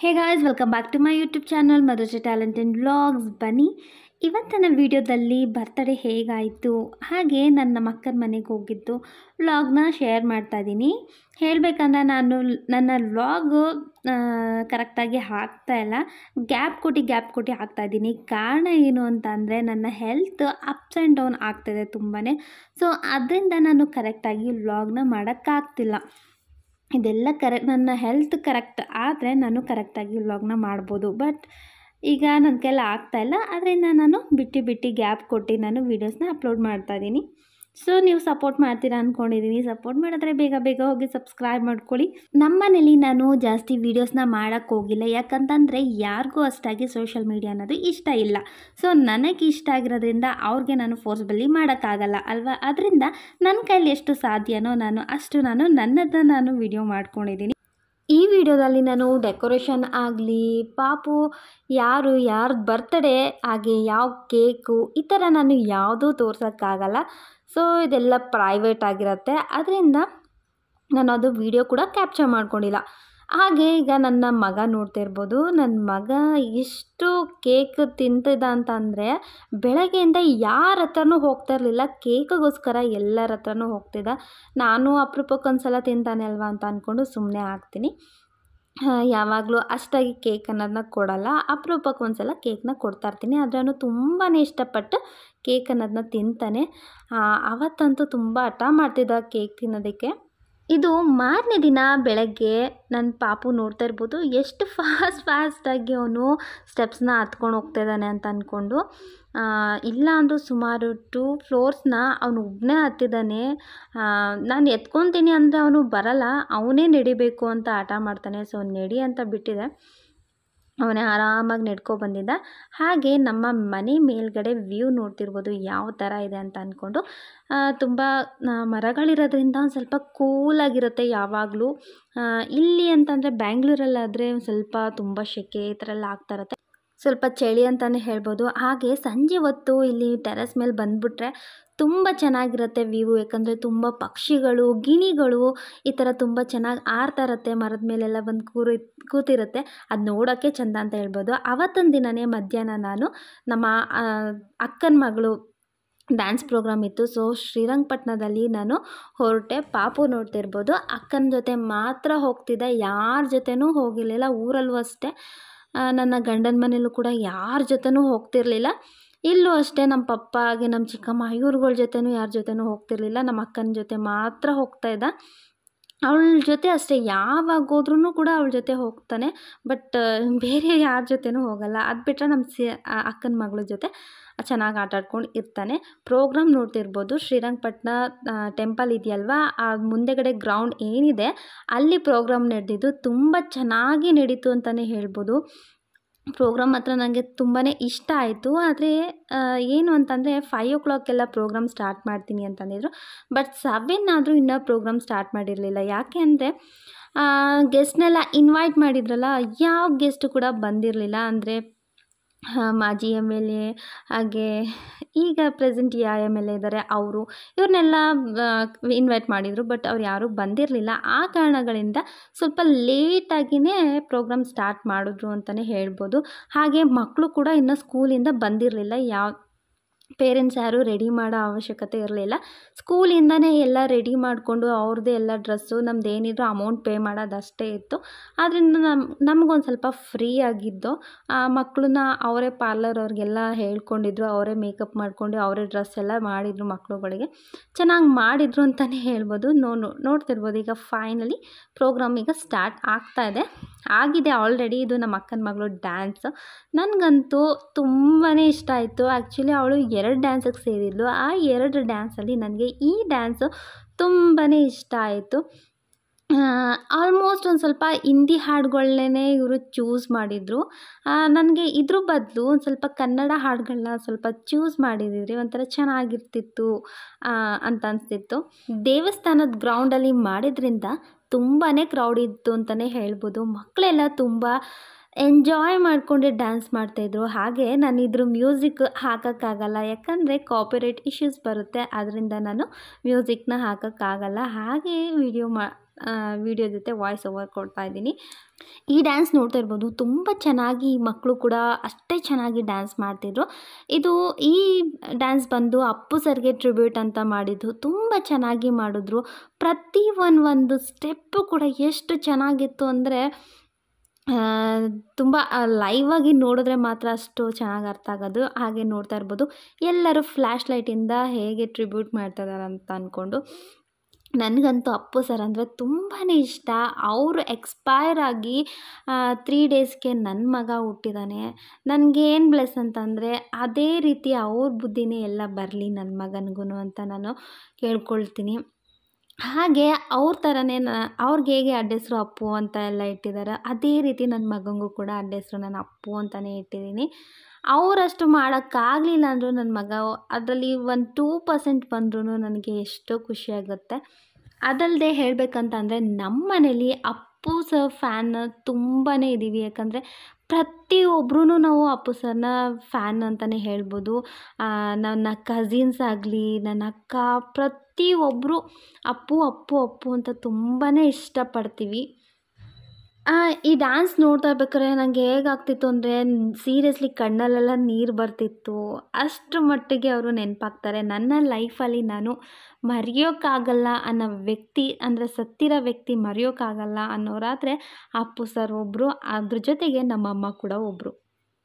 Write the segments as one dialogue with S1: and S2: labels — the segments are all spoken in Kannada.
S1: hey guys welcome back to my YouTube channel Madhuja talent and vlogs ಬನ್ನಿ ಇವತ್ತಿನ ವಿಡಿಯೋದಲ್ಲಿ ಬರ್ತಡೇ ಹೇಗಾಯಿತು ಹಾಗೆ ನನ್ನ ನಮ್ಮ ಅಕ್ಕನ ಮನೆಗೆ ಹೋಗಿದ್ದು ವ್ಲಾಗ್ನ ಶೇರ್ ಮಾಡ್ತಾ ಇದ್ದೀನಿ ಹೇಳಬೇಕಂದ್ರೆ ನಾನು ನನ್ನ ವ್ಲಾಗು ಕರೆಕ್ಟಾಗಿ ಹಾಕ್ತಾ ಇಲ್ಲ ಗ್ಯಾಪ್ ಕೊಟ್ಟು ಗ್ಯಾಪ್ ಕೊಟ್ಟು ಹಾಕ್ತಾ ಇದ್ದೀನಿ ಕಾರಣ ಏನು ಅಂತ ಅಂದರೆ ನನ್ನ ಹೆಲ್ತ್ ಅಪ್ಸ್ ಆ್ಯಂಡ್ ಡೌನ್ ಆಗ್ತಾಯಿದೆ ತುಂಬಾ ಸೊ ಅದರಿಂದ ನಾನು ಕರೆಕ್ಟಾಗಿ ವ್ಲಾಗ್ನ ಮಾಡೋಕ್ಕಾಗ್ತಿಲ್ಲ ಇದೆಲ್ಲ ಕರೆಕ್ಟ್ ನನ್ನ ಹೆಲ್ತ್ ಕರೆಕ್ಟ್ ಆದರೆ ನಾನು ಕರೆಕ್ಟಾಗಿ ವ್ಲಾಗ್ನ ಮಾಡ್ಬೋದು ಬಟ್ ಈಗ ನನ್ನ ಕೈಲಿ ಆಗ್ತಾಯಿಲ್ಲ ಅದರಿಂದ ನಾನು ಬಿಟ್ಟು ಬಿಟ್ಟು ಗ್ಯಾಪ್ ಕೊಟ್ಟು ನಾನು ವೀಡಿಯೋಸ್ನ ಅಪ್ಲೋಡ್ ಮಾಡ್ತಾ ಇದ್ದೀನಿ ಸೊ ನೀವು ಸಪೋರ್ಟ್ ಮಾಡ್ತೀರಾ ಅಂದ್ಕೊಂಡಿದ್ದೀನಿ ಸಪೋರ್ಟ್ ಮಾಡಿದ್ರೆ ಬೇಗ ಬೇಗ ಹೋಗಿ ಸಬ್ಸ್ಕ್ರೈಬ್ ಮಾಡ್ಕೊಳ್ಳಿ ನಮ್ಮ ಮನೇಲಿ ನಾನು ಜಾಸ್ತಿ ವೀಡಿಯೋಸ್ನ ಮಾಡೋಕ್ಕೆ ಹೋಗಿಲ್ಲ ಯಾಕಂತಂದರೆ ಯಾರಿಗೂ ಅಷ್ಟಾಗಿ ಸೋಷಿಯಲ್ ಮೀಡಿಯಾ ಅನ್ನೋದು ಇಷ್ಟ ಇಲ್ಲ ಸೊ ನನಗೆ ಇಷ್ಟ ಆಗಿರೋದ್ರಿಂದ ಅವ್ರಿಗೆ ನಾನು ಫೋರ್ಸ್ಬಲಿ ಮಾಡೋಕ್ಕಾಗಲ್ಲ ಅಲ್ವಾ ಅದರಿಂದ ನನ್ನ ಕೈಲಿ ಎಷ್ಟು ಸಾಧ್ಯನೋ ನಾನು ಅಷ್ಟು ನಾನು ನನ್ನದನ್ನು ನಾನು ವಿಡಿಯೋ ಮಾಡ್ಕೊಂಡಿದ್ದೀನಿ ಈ ವಿಡಿಯೋದಲ್ಲಿ ನಾನು ಡೆಕೋರೇಷನ್ ಆಗಲಿ ಪಾಪು ಯಾರು ಯಾರ್ದು ಬರ್ತಡೇ ಹಾಗೆ ಯಾವ ಕೇಕು ಈ ಥರ ನಾನು ಯಾವುದೂ ತೋರ್ಸೋಕ್ಕಾಗಲ್ಲ ಸೊ ಇದೆಲ್ಲ ಪ್ರೈವೇಟ್ ಆಗಿರುತ್ತೆ ಅದರಿಂದ ನಾನು ಅದು ವಿಡಿಯೋ ಕೂಡ ಕ್ಯಾಪ್ಚರ್ ಮಾಡ್ಕೊಂಡಿಲ್ಲ ಹಾಗೆ ಈಗ ನನ್ನ ಮಗ ನೋಡ್ತಾ ಇರ್ಬೋದು ನನ್ನ ಮಗ ಎಷ್ಟು ಕೇಕ್ ತಿಂತಿದ್ದ ಅಂತಂದರೆ ಬೆಳಗ್ಗೆಯಿಂದ ಯಾರ ಹತ್ರನೂ ಹೋಗ್ತಾ ಇರಲಿಲ್ಲ ಕೇಕಿಗೋಸ್ಕರ ಎಲ್ಲರ ಹತ್ರನೂ ಹೋಗ್ತಿದ್ದ ನಾನು ಅಪರೂಪಕ್ಕೊಂದ್ಸಲ ತಿಂತಾನೆ ಅಲ್ವಾ ಅಂತ ಅಂದ್ಕೊಂಡು ಸುಮ್ಮನೆ ಆಗ್ತೀನಿ ಯಾವಾಗಲೂ ಅಷ್ಟಾಗಿ ಕೇಕ್ ಅನ್ನೋದನ್ನ ಕೊಡಲ್ಲ ಅಪರೂಪಕ್ಕೆ ಒಂದ್ಸಲ ಕೇಕ್ನ ಕೊಡ್ತಾ ಇರ್ತೀನಿ ಆದರೆ ತುಂಬಾ ಇಷ್ಟಪಟ್ಟು ಕೇಕ್ ಅನ್ನೋದನ್ನ ತಿಂತಾನೆ ಅವತ್ತಂತೂ ತುಂಬ ಹಠ ಮಾಡ್ತಿದ್ದ ಕೇಕ್ ತಿನ್ನೋದಕ್ಕೆ ಇದು ಮಾರನೇ ದಿನ ಬೆಳಗ್ಗೆ ನನ್ನ ಪಾಪು ನೋಡ್ತಾ ಇರ್ಬೋದು ಎಷ್ಟು ಫಾಸ್ಟ್ ಫಾಸ್ಟಾಗಿ ಅವನು ಸ್ಟೆಪ್ಸ್ನ ಹತ್ಕೊಂಡು ಹೋಗ್ತಾ ಇದ್ದಾನೆ ಅಂತ ಅಂದ್ಕೊಂಡು ಇಲ್ಲ ಅಂದರೂ ಸುಮಾರು ಟೂ ಫ್ಲೋರ್ಸ್ನ ಅವನು ಒಬ್ಬನೇ ಹತ್ತಿದ್ದಾನೆ ನಾನು ಎತ್ಕೊತೀನಿ ಅಂದರೆ ಅವನು ಬರಲ್ಲ ಅವನೇ ನಡಿಬೇಕು ಅಂತ ಹಠ ಮಾಡ್ತಾನೆ ಸೊ ನಡಿ ಅಂತ ಬಿಟ್ಟಿದೆ ಅವನೇ ಆರಾಮಾಗಿ ನಡ್ಕೊ ಬಂದಿದ್ದ ಹಾಗೆ ನಮ್ಮ ಮನೆ ಮೇಲ್ಗಡೆ ವ್ಯೂ ನೋಡ್ತಿರ್ಬೋದು ಯಾವ ಥರ ಇದೆ ಅಂತ ಅಂದ್ಕೊಂಡು ತುಂಬ ಮರಗಳಿರೋದ್ರಿಂದ ಒಂದು ಸ್ವಲ್ಪ ಕೂಲಾಗಿರುತ್ತೆ ಯಾವಾಗಲೂ ಇಲ್ಲಿ ಅಂತಂದರೆ ಬ್ಯಾಂಗ್ಳೂರಲ್ಲಾದರೆ ಒಂದು ಸ್ವಲ್ಪ ತುಂಬ ಸೆಕೆ ಈ ಥರ ಎಲ್ಲ ಆಗ್ತಾ ಇರುತ್ತೆ ಸ್ವಲ್ಪ ಚಳಿ ಅಂತಲೇ ಹೇಳ್ಬೋದು ಹಾಗೆ ಸಂಜೆ ಹೊತ್ತು ಇಲ್ಲಿ ಟೆರೆಸ್ ಮೇಲೆ ಬಂದುಬಿಟ್ರೆ ತುಂಬ ಚೆನ್ನಾಗಿರುತ್ತೆ ವ್ಯೂ ಯಾಕಂದರೆ ತುಂಬ ಪಕ್ಷಿಗಳು ಗಿಣಿಗಳು ಈ ಥರ ತುಂಬ ಚೆನ್ನಾಗಿ ಆರ್ತಾ ಇರುತ್ತೆ ಮರದ ಮೇಲೆಲ್ಲ ಬಂದು ಕೂರಿ ಕೂತಿರುತ್ತೆ ಅದು ನೋಡೋಕ್ಕೆ ಚೆಂದ ಅಂತ ಹೇಳ್ಬೋದು ಅವತ್ತೊಂದು ದಿನವೇ ಮಧ್ಯಾಹ್ನ ನಾನು ನಮ್ಮ ಅಕ್ಕನ ಮಗಳು ಡ್ಯಾನ್ಸ್ ಪ್ರೋಗ್ರಾಮ್ ಇತ್ತು ಸೊ ಶ್ರೀರಂಗಪಟ್ಟಣದಲ್ಲಿ ನಾನು ಹೊರಟೆ ಪಾಪು ನೋಡ್ತಿರ್ಬೋದು ಅಕ್ಕನ ಜೊತೆ ಮಾತ್ರ ಹೋಗ್ತಿದ್ದೆ ಯಾರ ಜೊತೆನೂ ಹೋಗಿರಲಿಲ್ಲ ಊರಲ್ಲೂ ಅಷ್ಟೇ ನನ್ನ ಗಂಡನ ಮನೇಲೂ ಕೂಡ ಯಾರ ಜೊತೆನೂ ಹೋಗ್ತಿರ್ಲಿಲ್ಲ ಇಲ್ಲೂ ಅಷ್ಟೇ ನಮ್ಮ ಪಪ್ಪ ಹಾಗೆ ನಮ್ಮ ಚಿಕ್ಕಮ್ಮ ಇವ್ರುಗಳ ಜೊತೆನೂ ಯಾರ ಜೊತೆನೂ ಹೋಗ್ತಿರ್ಲಿಲ್ಲ ನಮ್ಮ ಅಕ್ಕನ ಜೊತೆ ಮಾತ್ರ ಹೋಗ್ತಾಯಿದ್ದ ಅವಳ ಜೊತೆ ಅಷ್ಟೇ ಯಾವಾಗ ಹೋದ್ರೂ ಕೂಡ ಅವಳ ಜೊತೆ ಹೋಗ್ತಾನೆ ಬಟ್ ಬೇರೆ ಯಾರ ಜೊತೆನೂ ಹೋಗಲ್ಲ ಅದು ಬಿಟ್ಟರೆ ನಮ್ಮ ಸಿ ಅಕ್ಕನ ಮಗಳ ಜೊತೆ ಚೆನ್ನಾಗಿ ಆಟ ಆಡ್ಕೊಂಡು ಇರ್ತಾನೆ ಪ್ರೋಗ್ರಾಮ್ ನೋಡ್ತಿರ್ಬೋದು ಶ್ರೀರಂಗಪಟ್ಟಣ ಟೆಂಪಲ್ ಇದೆಯಲ್ವಾ ಆ ಮುಂದೆಗಡೆ ಗ್ರೌಂಡ್ ಏನಿದೆ ಅಲ್ಲಿ ಪ್ರೋಗ್ರಾಮ್ ನಡೆದಿದ್ದು ತುಂಬ ಚೆನ್ನಾಗಿ ನಡೀತು ಅಂತಲೇ ಹೇಳ್ಬೋದು ಪ್ರೋಗ್ರಾಮ್ ಮಾತ್ರ ನನಗೆ ತುಂಬಾ ಇಷ್ಟ ಆಯಿತು ಆದರೆ ಏನು ಅಂತಂದರೆ ಫೈವ್ ಓ ಕ್ಲಾಕೆಲ್ಲ ಪ್ರೋಗ್ರಾಮ್ ಸ್ಟಾರ್ಟ್ ಮಾಡ್ತೀನಿ ಅಂತಂದಿದ್ರು ಬಟ್ ಸೆವೆನ್ ಆದರೂ ಇನ್ನೂ ಪ್ರೋಗ್ರಾಮ್ ಸ್ಟಾರ್ಟ್ ಮಾಡಿರಲಿಲ್ಲ ಯಾಕೆ ಅಂದರೆ ಗೆಸ್ಟ್ನೆಲ್ಲ ಇನ್ವೈಟ್ ಮಾಡಿದ್ರಲ್ಲ ಯಾವ ಗೆಸ್ಟು ಕೂಡ ಬಂದಿರಲಿಲ್ಲ ಅಂದರೆ ಮಾಜಿ ಎಮ್ ಎಲ್ ಎ ಹಾಗೆ ಈಗ ಪ್ರೆಸೆಂಟ್ ಯಾವ ಎಮ್ ಎಲ್ ಎ ಇದ್ದಾರೆ ಅವರು ಇವ್ರನ್ನೆಲ್ಲ ಇನ್ವೈಟ್ ಮಾಡಿದರು ಬಟ್ ಅವ್ರು ಯಾರೂ ಬಂದಿರಲಿಲ್ಲ ಆ ಕಾರಣಗಳಿಂದ ಸ್ವಲ್ಪ ಲೇಟಾಗಿಯೇ ಪ್ರೋಗ್ರಾಮ್ ಸ್ಟಾರ್ಟ್ ಮಾಡಿದ್ರು ಅಂತಲೇ ಹೇಳ್ಬೋದು ಹಾಗೆ ಮಕ್ಕಳು ಕೂಡ ಇನ್ನೂ ಸ್ಕೂಲಿಂದ ಬಂದಿರಲಿಲ್ಲ ಯಾವ ಪೇರೆಂಟ್ಸ್ ಯಾರೂ ರೆಡಿ ಮಾಡೋ ಅವಶ್ಯಕತೆ ಇರಲಿಲ್ಲ ಸ್ಕೂಲಿಂದನೇ ಎಲ್ಲ ರೆಡಿ ಮಾಡಿಕೊಂಡು ಅವ್ರದ್ದೇ ಎಲ್ಲ ಡ್ರೆಸ್ಸು ನಮ್ದು ಏನಿದ್ರು ಅಮೌಂಟ್ ಪೇ ಮಾಡೋದಷ್ಟೇ ಇತ್ತು ಆದ್ದರಿಂದ ನಮ್ಮ ನಮಗೊಂದು ಸ್ವಲ್ಪ ಫ್ರೀ ಆಗಿದ್ದು ಆ ಮಕ್ಕಳನ್ನ ಅವರೇ ಪಾರ್ಲರ್ ಅವ್ರಿಗೆಲ್ಲ ಹೇಳ್ಕೊಂಡಿದ್ರು ಅವರೇ ಮೇಕಪ್ ಮಾಡಿಕೊಂಡು ಅವರೇ ಡ್ರೆಸ್ ಎಲ್ಲ ಮಾಡಿದರು ಮಕ್ಕಳುಗಳಿಗೆ ಚೆನ್ನಾಗಿ ಮಾಡಿದರು ಅಂತಲೇ ಹೇಳ್ಬೋದು ನೋ ನೋಡ್ತಿರ್ಬೋದು ಈಗ ಫೈನಲಿ ಪ್ರೋಗ್ರಾಮ್ ಈಗ ಸ್ಟಾರ್ಟ್ ಆಗ್ತಾ ಇದೆ ಆಗಿದೆ ಆಲ್ರೆಡಿ ಇದು ನಮ್ಮ ಅಕ್ಕನ ಮಗಳು ಡ್ಯಾನ್ಸ್ ನನಗಂತೂ ತುಂಬಾ ಇಷ್ಟ ಆಯಿತು ಆ್ಯಕ್ಚುಲಿ ಅವಳು ಎರಡು ಡ್ಯಾನ್ಸಿಗೆ ಸೇರಿದ್ಲು ಆ ಎರಡು ಡ್ಯಾನ್ಸಲ್ಲಿ ನನಗೆ ಈ ಡ್ಯಾನ್ಸು ತುಂಬಾ ಇಷ್ಟ ಆಯಿತು ಆಲ್ಮೋಸ್ಟ್ ಒಂದು ಸ್ವಲ್ಪ ಹಿಂದಿ ಹಾಡುಗಳನ್ನೇ ಇವರು ಚೂಸ್ ಮಾಡಿದರು ನನಗೆ ಇದ್ರ ಬದಲು ಒಂದು ಸ್ವಲ್ಪ ಕನ್ನಡ ಹಾಡುಗಳನ್ನ ಸ್ವಲ್ಪ ಚೂಸ್ ಮಾಡಿದಿದ್ರಿ ಒಂಥರ ಚೆನ್ನಾಗಿರ್ತಿತ್ತು ಅಂತ ಅನಿಸ್ತಿತ್ತು ದೇವಸ್ಥಾನದ ಗ್ರೌಂಡಲ್ಲಿ ಮಾಡಿದ್ರಿಂದ ತುಂಬಾ ಕ್ರೌಡ್ ಇತ್ತು ಅಂತಲೇ ಹೇಳ್ಬೋದು ಮಕ್ಕಳೆಲ್ಲ ತುಂಬ ಎಂಜಾಯ್ ಮಾಡಿಕೊಂಡು ಡ್ಯಾನ್ಸ್ ಮಾಡ್ತಾಯಿದ್ರು ಹಾಗೆ ನಾನು ಇದ್ರ ಮ್ಯೂಸಿಕ್ ಹಾಕೋಕ್ಕಾಗಲ್ಲ ಯಾಕಂದರೆ ಕಾಪಿರೈಟ್ ಇಶ್ಯೂಸ್ ಬರುತ್ತೆ ಅದರಿಂದ ನಾನು ಮ್ಯೂಸಿಕ್ನ ಹಾಕೋಕ್ಕಾಗಲ್ಲ ಹಾಗೆ ವಿಡಿಯೋ ಮಾ ವಿಡಿಯೋ ಜೊತೆ ವಾಯ್ಸ್ ಓವರ್ ಕೊಡ್ತಾ ಇದ್ದೀನಿ ಈ ಡ್ಯಾನ್ಸ್ ನೋಡ್ತಾ ಇರ್ಬೋದು ತುಂಬ ಚೆನ್ನಾಗಿ ಮಕ್ಕಳು ಕೂಡ ಅಷ್ಟೇ ಚೆನ್ನಾಗಿ ಡ್ಯಾನ್ಸ್ ಮಾಡ್ತಿದ್ರು ಇದು ಈ ಡ್ಯಾನ್ಸ್ ಬಂದು ಅಪ್ಪು ಸರ್ಗೆ ಟ್ರಿಬ್ಯೂಟ್ ಅಂತ ಮಾಡಿದ್ದು ತುಂಬ ಚೆನ್ನಾಗಿ ಮಾಡಿದ್ರು ಪ್ರತಿ ಒಂದು ಒಂದು ಸ್ಟೆಪ್ಪು ಕೂಡ ಎಷ್ಟು ಚೆನ್ನಾಗಿತ್ತು ಅಂದರೆ ತುಂಬ ಲೈವಾಗಿ ನೋಡಿದ್ರೆ ಮಾತ್ರ ಅಷ್ಟು ಚೆನ್ನಾಗಿ ಅರ್ಥ ಆಗೋದು ಹಾಗೆ ನೋಡ್ತಾ ಇರ್ಬೋದು ಎಲ್ಲರೂ ಫ್ಲ್ಯಾಶ್ ಲೈಟಿಂದ ಹೇಗೆ ಟ್ರಿಬ್ಯೂಟ್ ಮಾಡ್ತಾ ಇದ್ದಾರೆ ಅಂತ ಅಂದ್ಕೊಂಡು ನನಗಂತೂ ಅಪ್ಪು ಸರ್ ಅಂದರೆ ತುಂಬಾ ಇಷ್ಟ ಅವರು ಎಕ್ಸ್ಪೈರ್ ಆಗಿ ತ್ರೀ ಡೇಸ್ಗೆ ನನ್ನ ಮಗ ಹುಟ್ಟಿದ್ದಾನೆ ನನಗೇನು ಬ್ಲೆಸ್ ಅಂತಂದರೆ ಅದೇ ರೀತಿ ಅವ್ರ ಬುದ್ಧಿನೇ ಎಲ್ಲ ಬರಲಿ ನನ್ನ ಮಗನಿಗೂ ಅಂತ ನಾನು ಕೇಳ್ಕೊಳ್ತೀನಿ ಹಾಗೆ ಅವ್ರ ಥರನೇ ನ ಅವ್ರಿಗೆ ಹೇಗೆ ಅಡ್ಡೆಸ್ರು ಅಪ್ಪು ಅಂತ ಎಲ್ಲ ಇಟ್ಟಿದ್ದಾರೆ ಅದೇ ರೀತಿ ನನ್ನ ಮಗನಿಗೂ ಕೂಡ ಅಡ್ಡೆಸ್ರು ನಾನು ಅಪ್ಪು ಅಂತಲೇ ಇಟ್ಟಿದ್ದೀನಿ ಅವರಷ್ಟು ಮಾಡೋಕ್ಕಾಗಲಿಲ್ಲ ಅಂದರೂ ನನ್ನ ಮಗ ಅದರಲ್ಲಿ ಒಂದು ಟೂ ಪರ್ಸೆಂಟ್ ಬಂದ್ರೂ ನನಗೆ ಎಷ್ಟೋ ಖುಷಿಯಾಗುತ್ತೆ ಅದಲ್ಲದೆ ಹೇಳಬೇಕಂತಂದರೆ ನಮ್ಮ ಮನೇಲಿ ಅಪ್ಪು ಸರ್ ಫ್ಯಾನ್ ತುಂಬಾ ಇದ್ದೀವಿ ಯಾಕಂದರೆ ಪ್ರತಿಯೊಬ್ಬರೂ ನಾವು ಅಪ್ಪು ಸರ್ನ ಫ್ಯಾನ್ ಅಂತಲೇ ಹೇಳ್ಬೋದು ನನ್ನ ಕಝಿನ್ಸ್ ಆಗಲಿ ನನ್ನ ಅಕ್ಕ ಪ್ರತಿಯೊಬ್ಬರು ಅಪ್ಪು ಅಪ್ಪು ಅಪ್ಪು ಅಂತ ತುಂಬಾ ಇಷ್ಟಪಡ್ತೀವಿ ಈ ಡ್ಯಾನ್ಸ್ ನೋಡ್ತಾ ಇರ್ಬೇಕಾದ್ರೆ ನನಗೆ ಹೇಗಾಗ್ತಿತ್ತು ಅಂದರೆ ಸೀರಿಯಸ್ಲಿ ಕಣ್ಣಲ್ಲೆಲ್ಲ ನೀರು ಬರ್ತಿತ್ತು ಅಷ್ಟರ ಮಟ್ಟಿಗೆ ಅವರು ನೆನಪಾಗ್ತಾರೆ ನನ್ನ ಲೈಫಲ್ಲಿ ನಾನು ಮರೆಯೋಕ್ಕಾಗಲ್ಲ ಅನ್ನೋ ವ್ಯಕ್ತಿ ಅಂದರೆ ಸತ್ತಿರೋ ವ್ಯಕ್ತಿ ಮರೆಯೋಕ್ಕಾಗಲ್ಲ ಅನ್ನೋರಾದರೆ ಅಪ್ಪು ಸರ್ ಒಬ್ಬರು ಅದ್ರ ಜೊತೆಗೆ ನಮ್ಮಮ್ಮ ಕೂಡ ಒಬ್ಬರು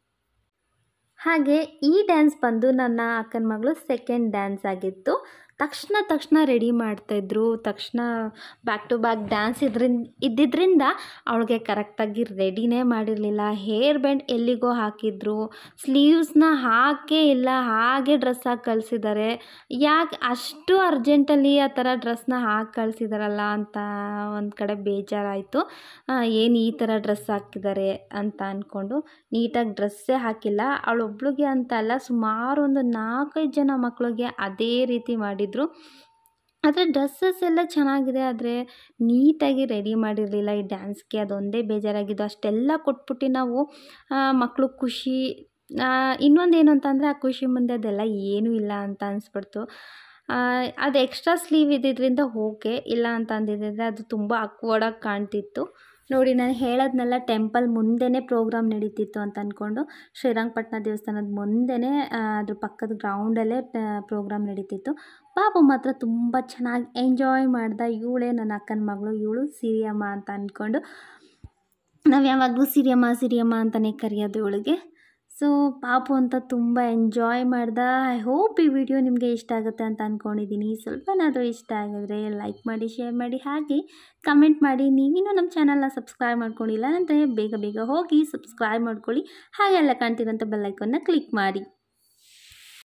S1: ಹಾಗೆ ಈ ಡ್ಯಾನ್ಸ್ ಬಂದು ನನ್ನ ಅಕ್ಕನ ಮಗಳು ಸೆಕೆಂಡ್ ಡ್ಯಾನ್ಸ್ ಆಗಿತ್ತು ತಕ್ಷಣ ತಕ್ಷಣ ರೆಡಿ ಮಾಡ್ತಾಯಿದ್ರು ತಕ್ಷಣ ಬ್ಯಾಕ್ ಟು ಬ್ಯಾಕ್ ಡ್ಯಾನ್ಸ್ ಇದ್ರಿಂದ ಇದ್ದಿದ್ದರಿಂದ ಅವಳಿಗೆ ಕರೆಕ್ಟಾಗಿ ರೆಡಿನೇ ಮಾಡಿರಲಿಲ್ಲ ಹೇರ್ ಬ್ಯಾಂಡ್ ಎಲ್ಲಿಗೋ ಹಾಕಿದ್ರು ಸ್ಲೀವ್ಸ್ನ ಹಾಕೇ ಇಲ್ಲ ಹಾಗೆ ಡ್ರೆಸ್ ಹಾಕಿ ಕಳಿಸಿದ್ದಾರೆ ಯಾಕೆ ಅಷ್ಟು ಅರ್ಜೆಂಟಲ್ಲಿ ಆ ಥರ ಡ್ರೆಸ್ನ ಹಾಕಿ ಕಳಿಸಿದಾರಲ್ಲ ಅಂತ ಒಂದು ಕಡೆ ಬೇಜಾರಾಯಿತು ಏನು ಈ ಥರ ಡ್ರೆಸ್ ಹಾಕಿದ್ದಾರೆ ಅಂತ ಅಂದ್ಕೊಂಡು ನೀಟಾಗಿ ಡ್ರೆಸ್ಸೇ ಹಾಕಿಲ್ಲ ಅವಳೊಬ್ಳಿಗೆ ಅಂತ ಅಲ್ಲ ಸುಮಾರು ಒಂದು ನಾಲ್ಕೈದು ಜನ ಮಕ್ಕಳಿಗೆ ಅದೇ ರೀತಿ ಮಾಡಿದರು ಆದರೆ ಡ್ರೆಸ್ಸಸ್ ಎಲ್ಲ ಚೆನ್ನಾಗಿದೆ ಆದರೆ ನೀಟಾಗಿ ರೆಡಿ ಮಾಡಿರಲಿಲ್ಲ ಈ ಡ್ಯಾನ್ಸ್ಗೆ ಅದೊಂದೇ ಬೇಜಾರಾಗಿದ್ದು ಅಷ್ಟೆಲ್ಲ ಕೊಟ್ಬಿಟ್ಟು ನಾವು ಮಕ್ಕಳು ಖುಷಿ ಇನ್ನೊಂದು ಏನು ಅಂತಂದರೆ ಆ ಖುಷಿ ಮುಂದೆ ಅದೆಲ್ಲ ಏನೂ ಇಲ್ಲ ಅಂತ ಅನಿಸ್ಬಿಡ್ತು ಅದು ಎಕ್ಸ್ಟ್ರಾ ಸ್ಲೀವ್ ಇದ್ದಿದ್ದರಿಂದ ಓಕೆ ಇಲ್ಲ ಅಂತ ಅಂದಿದ್ದರೆ ಅದು ತುಂಬ ಅಕ್ವರ್ಡಾಗಿ ಕಾಣ್ತಿತ್ತು ನೋಡಿ ನಾನು ಹೇಳೋದ್ನೆಲ್ಲ ಟೆಂಪಲ್ ಮುಂದೆನೇ ಪ್ರೋಗ್ರಾಮ್ ನಡೀತಿತ್ತು ಅಂತ ಅಂದ್ಕೊಂಡು ಶ್ರೀರಂಗಪಟ್ಟಣ ದೇವಸ್ಥಾನದ ಮುಂದೆನೇ ಅದ್ರ ಪಕ್ಕದ ಗ್ರೌಂಡಲ್ಲೇ ಪ್ರೋಗ್ರಾಮ್ ನಡೀತಿತ್ತು ಬಾಬು ಮಾತ್ರ ತುಂಬ ಚೆನ್ನಾಗಿ ಎಂಜಾಯ್ ಮಾಡ್ದ ಇವಳೇ ನನ್ನ ಅಕ್ಕನ ಮಗಳು ಇವಳು ಸಿರಿಯಮ್ಮ ಅಂತ ಅಂದ್ಕೊಂಡು ನಾವು ಯಾವಾಗಲೂ ಸಿರಿಯಮ್ಮ ಸಿರಿಯಮ್ಮ ಅಂತಲೇ ಕರೆಯೋದು ಇವಳಿಗೆ ಸೊ ಪಾಪು ಅಂತ ತುಂಬ ಎಂಜಾಯ್ ಮಾಡ್ದ ಐ ಹೋಪ್ ಈ ವಿಡಿಯೋ ನಿಮಗೆ ಇಷ್ಟ ಆಗುತ್ತೆ ಅಂತ ಅಂದ್ಕೊಂಡಿದ್ದೀನಿ ಸ್ವಲ್ಪನಾದರೂ ಇಷ್ಟ ಆಗಿದ್ರೆ ಲೈಕ್ ಮಾಡಿ ಶೇರ್ ಮಾಡಿ ಹಾಗೆ ಕಮೆಂಟ್ ಮಾಡಿ ನೀವಿನ್ನೂ ನಮ್ಮ ಚಾನಲ್ನ ಸಬ್ಸ್ಕ್ರೈಬ್ ಮಾಡ್ಕೊಂಡಿಲ್ಲ ಅಂದರೆ ಬೇಗ ಬೇಗ ಹೋಗಿ ಸಬ್ಸ್ಕ್ರೈಬ್ ಮಾಡ್ಕೊಳ್ಳಿ ಹಾಗೆಲ್ಲ ಕಾಣ್ತಿರೋಂಥ ಬೆಲ್ಲೈಕನ್ನ ಕ್ಲಿಕ್ ಮಾಡಿ